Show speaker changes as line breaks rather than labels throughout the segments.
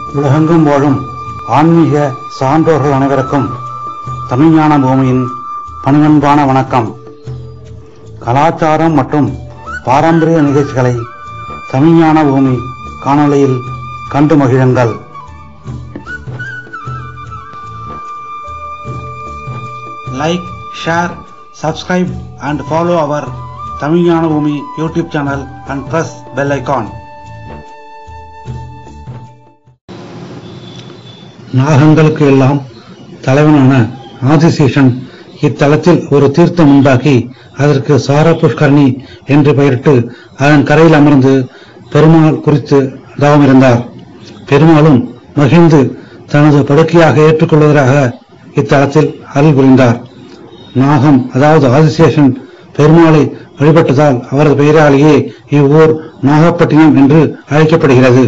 உலகெங்கும் வாழும் ஆன்மீக சான்றோர்கள் அனைவருக்கும் தமிழ்ஞான பூமியின் பணிவன்பான வணக்கம் கலாச்சாரம் மற்றும் பாரம்பரிய நிகழ்ச்சிகளை தமிழ்ஞான பூமி காணொளியில் கண்டு மகிழுங்கள் like share subscribe and follow our Tamilgnana Boomi YouTube channel and press bell icon நாகங்களுக்கு எல்லாம் தலைவனான ஆதிசேஷன் இத்தலத்தில் ஒரு தீர்த்தம் உண்டாக்கி அதற்கு சார புஷ்கரணி என்று பெயரிட்டு அதன் கரையில் அமர்ந்து பெருமாள் குறித்து தவம் இருந்தார் பெருமாளும் மகிழ்ந்து தனது படுக்கையாக ஏற்றுக்கொள்வதாக இத்தலத்தில் அருள் புரிந்தார் நாகம் அதாவது ஆதிசேஷன் பெருமாளை வழிபட்டதால் அவரது பெயராலேயே இவ்வூர் நாகப்பட்டினம் என்று அழைக்கப்படுகிறது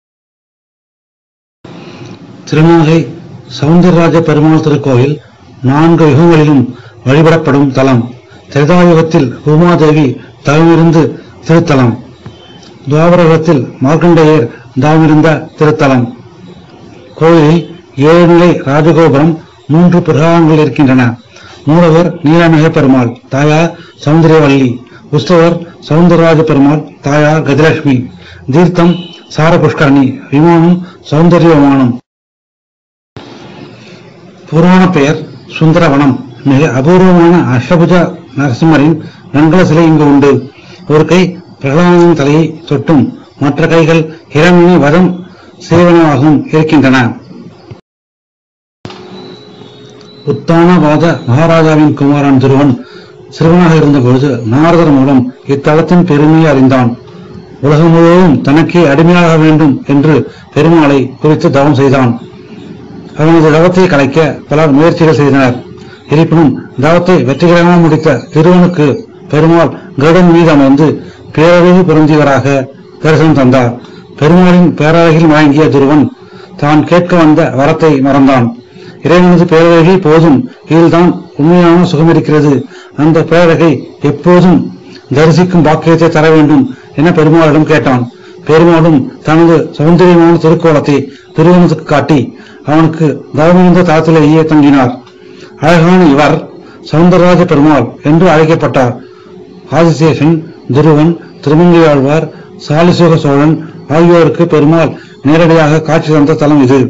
திருநாகை சவுந்தரராஜ பெருமாள் திருக்கோயில் நான்கு யுகங்களிலும் வழிபடப்படும் தலம் திரேதாயுகத்தில் உமாதேவி தவமிருந்து திருத்தலம் துவாபரகத்தில் மார்க்கண்டேயர் தவமிருந்த திருத்தலம் கோயிலில் ஏழு நிலை ராஜகோபுரம் மூன்று பிரகாரங்கள் இருக்கின்றன மூலவர் நீலமிக பெருமாள் தாயார் சௌந்தரியவல்லி உற்சவர் சவுந்தரராஜ பெருமாள் தாயார் கஜலட்சுமி தீர்த்தம் சார புஷ்கரணி விமானம் சௌந்தரிய விமானம் புராண பெயர் சுந்தரவனம் மிக அபூர்வமான அஷ்டபுஜ நரசிம்மரின் வெண்கல சிலை இங்கு உண்டு ஒரு கை பிரகலாதனின் தலையை தொட்டும் மற்ற கைகள் ஹிரண்ய வதம் சேவனமாகவும் இருக்கின்றன உத்தானவாத மகாராஜாவின் குமாரன் திருவன் சிறுவனாக இருந்தபொழுது நாரதர் மூலம் இத்தலத்தின் பெருமையை அறிந்தான் உலகம் முழுவதும் தனக்கே அடிமையாக வேண்டும் என்று பெருமாளை குறித்து தவம் செய்தான் அவனது தவத்தை கலைக்க பலர் முயற்சிகள் செய்தனர் இருப்பினும் தவத்தை வெற்றிகரமாக முடித்த திருவனுக்கு பெருமாள் கருடன் மீது அமர்ந்து பேரழகு பொருந்தியவராக தரிசனம் தந்தார் பெருமாளின் பேரழகில் வழங்கிய துருவன் தான் கேட்க வந்த வரத்தை மறந்தான் இறைவனது பேரழகை போதும் இதில்தான் உண்மையான சுகம் இருக்கிறது அந்த பேரழகை எப்போதும் தரிசிக்கும் பாக்கியத்தை தர வேண்டும் என பெருமாளிடம் கேட்டான் பெருமாளும் தனது சௌந்தரியமான திருக்கோலத்தை திருவனத்துக்கு காட்டி அவனுக்கு தவமிருந்த தளத்திலேயே தங்கினார் அழகான இவர் சவுந்தரராஜ பெருமாள் என்று அழைக்கப்பட்டார் ஆதிசேஷன் துருவன் திருமங்கையாழ்வார் சாலிசோக சோழன் ஆகியோருக்கு பெருமாள் நேரடியாக காட்சி தந்த தலம் இது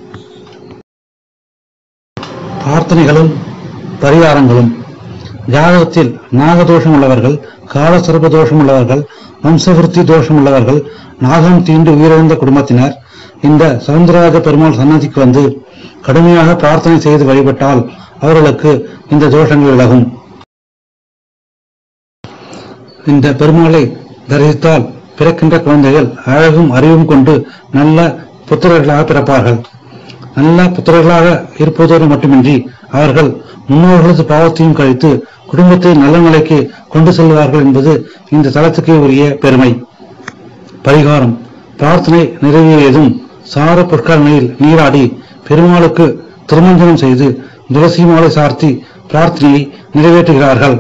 பிரார்த்தனைகளும் பரிகாரங்களும் ஜாதகத்தில் நாகதோஷம் உள்ளவர்கள் காலசர்ப தோஷம் உள்ளவர்கள் வம்சவிருத்தி தோஷம் உள்ளவர்கள் நாகம் தீண்டு உயிரிழந்த குடும்பத்தினர் இந்த சவுந்தரராஜ பெருமாள் சன்னதிக்கு வந்து கடுமையாக பிரார்த்தனை செய்து வழிபட்டால் அவர்களுக்கு இந்த தோஷங்கள் விலகும் இந்த பெருமாளை தரிசித்தால் பிறக்கின்ற குழந்தைகள் அழகும் அறிவும் கொண்டு நல்ல புத்திரர்களாக பிறப்பார்கள் நல்ல புத்திரர்களாக இருப்பதோடு மட்டுமின்றி அவர்கள் முன்னோர்களது பாவத்தையும் கழித்து குடும்பத்தை நல்ல நிலைக்கு கொண்டு செல்வார்கள் என்பது இந்த தலத்துக்கே உரிய பெருமை பரிகாரம் பிரார்த்தனை நிறைவேறியதும் சார புஷ்கரணையில் நீராடி பெருமாளுக்கு திருமஞ்சனம் செய்து துளசி மாலை சார்த்தி பிரார்த்தனையை நிறைவேற்றுகிறார்கள்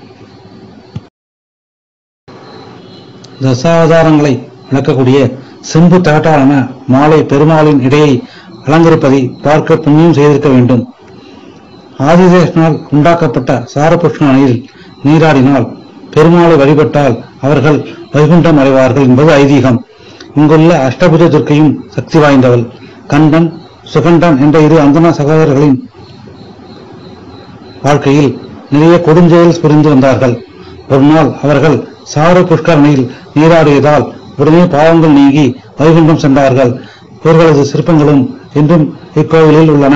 தசாவதாரங்களை விளக்கக்கூடிய செம்பு தகட்டாலான மாலை பெருமாளின் இடையை அலங்கரிப்பதை பார்க்க புண்ணியம் செய்திருக்க வேண்டும் ஆதிதேஷனால் உண்டாக்கப்பட்ட சாரபுஷ்கரணையில் நீராடினால் பெருமாளை வழிபட்டால் அவர்கள் வைகுண்டம் அடைவார்கள் என்பது ஐதீகம் இங்குள்ள அஷ்டபுஜ துர்க்கையும் சக்தி வாய்ந்தவள் கண்டன் சுகண்டன் என்ற இரு அந்தன சகோதரர்களின் வாழ்க்கையில் நிறைய கொடுஞ்செயல் புரிந்து வந்தார்கள் ஒரு நாள் அவர்கள் சார புஷ்கரணையில் நீராடியதால் உடனே பாவங்கள் நீங்கி வைகுண்டம் சென்றார்கள் இவர்களது சிற்பங்களும் இன்றும் இக்கோவிலில் உள்ளன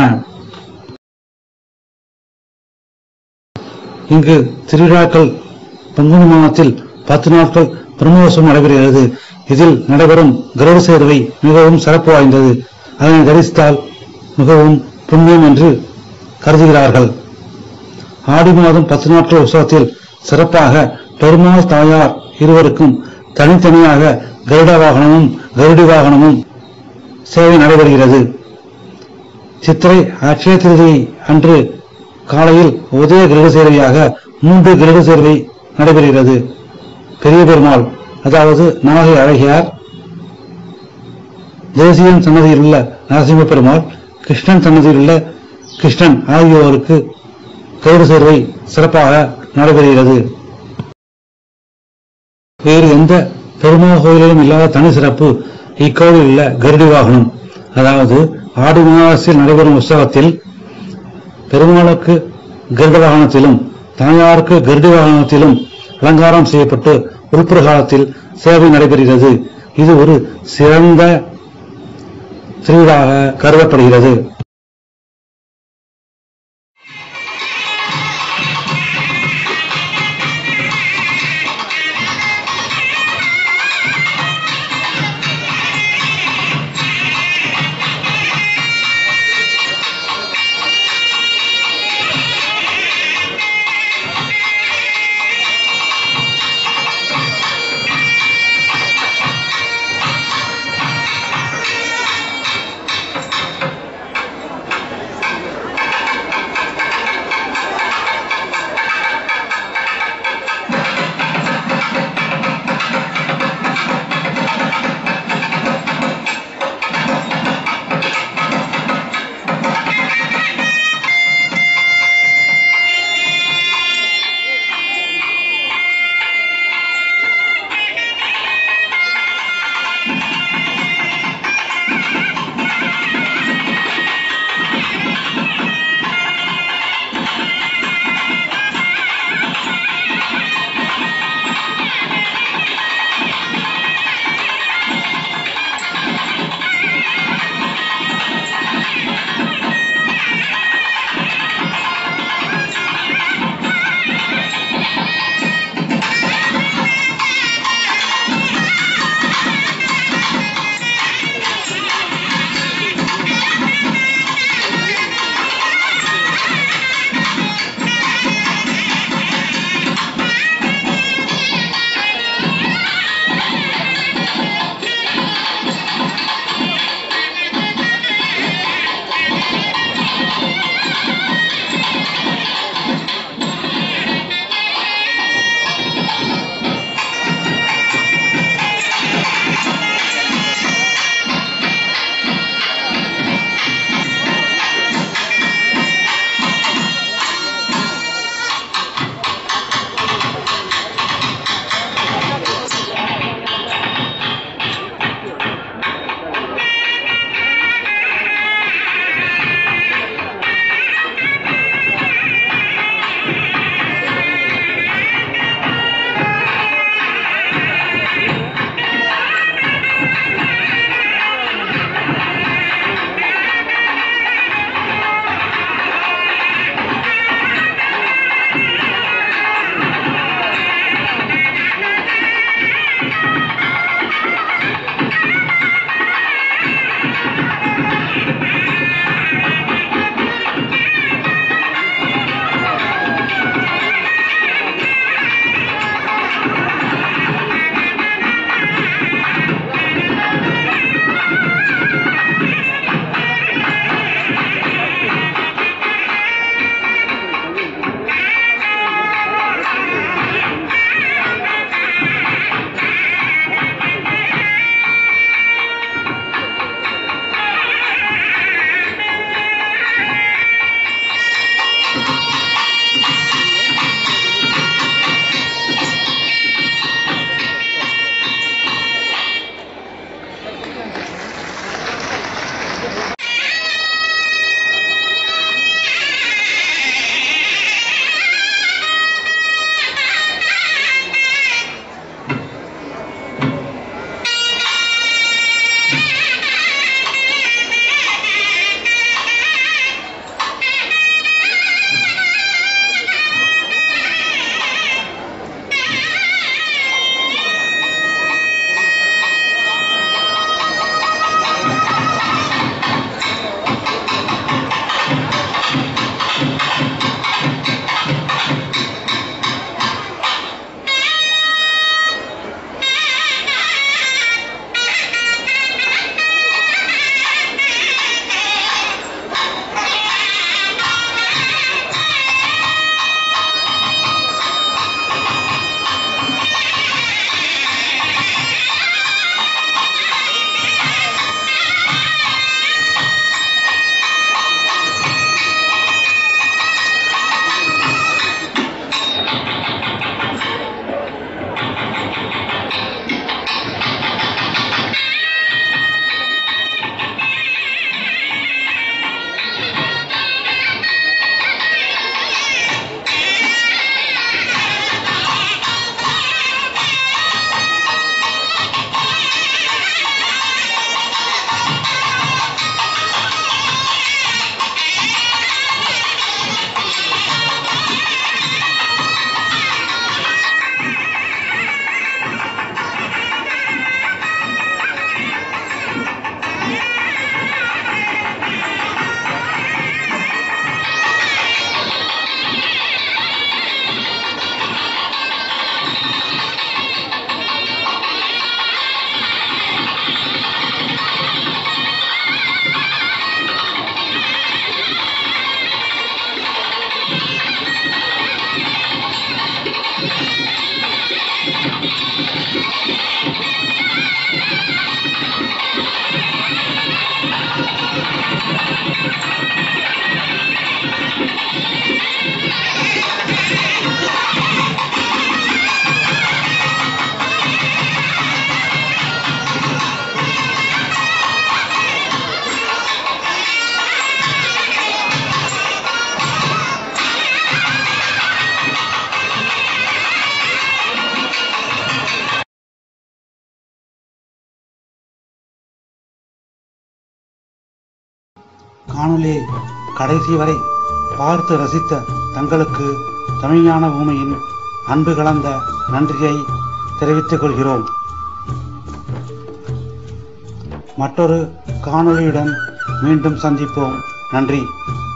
இங்கு திருவிழாக்கள் பங்குனி மாதத்தில் பத்து நாட்கள் பிரம்மோற்சவம் நடைபெறுகிறது இதில் நடைபெறும் கருட சேர்வை மிகவும் சிறப்பு வாய்ந்தது அதனை தரிசித்தால் மிகவும் புண்ணியம் என்று கருதுகிறார்கள் ஆடி மாதம் பத்து நாட்கள் உற்சவத்தில் சிறப்பாக பெருமாள் தாயார் இருவருக்கும் தனித்தனியாக கருட வாகனமும் கருடி வாகனமும் சேவை நடைபெறுகிறது சித்திரை அட்சய திருதியை அன்று காலையில் உதய கிரக சேவையாக மூன்று கிரக சேர்வை நடைபெறுகிறது பெரிய பெருமாள் அதாவது நாகை அழகியார் தேசியன் சன்னதியில் உள்ள நரசிம்ம பெருமாள் கிருஷ்ணன் சன்னதியில் உள்ள கிருஷ்ணன் ஆகியோருக்கு கயிறு சேர்வை சிறப்பாக நடைபெறுகிறது வேறு எந்த பெருமாள் கோயிலிலும் இல்லாத தனி சிறப்பு இக்கோயிலில் உள்ள கருடி வாகனம் அதாவது ஆடி மாதத்தில் நடைபெறும் உற்சவத்தில் பெருமாளுக்கு கருட வாகனத்திலும் தாயாருக்கு கருடி வாகனத்திலும் அலங்காரம் செய்யப்பட்டு உள்பிரகாரத்தில் சேவை நடைபெறுகிறது இது ஒரு சிறந்த திருவிழாக கருதப்படுகிறது காணொலியை கடைசி வரை பார்த்து ரசித்த தங்களுக்கு தமிழ்ஞான பூமியின் அன்பு கலந்த நன்றியை தெரிவித்துக் கொள்கிறோம் மற்றொரு காணொளியுடன் மீண்டும் சந்திப்போம் நன்றி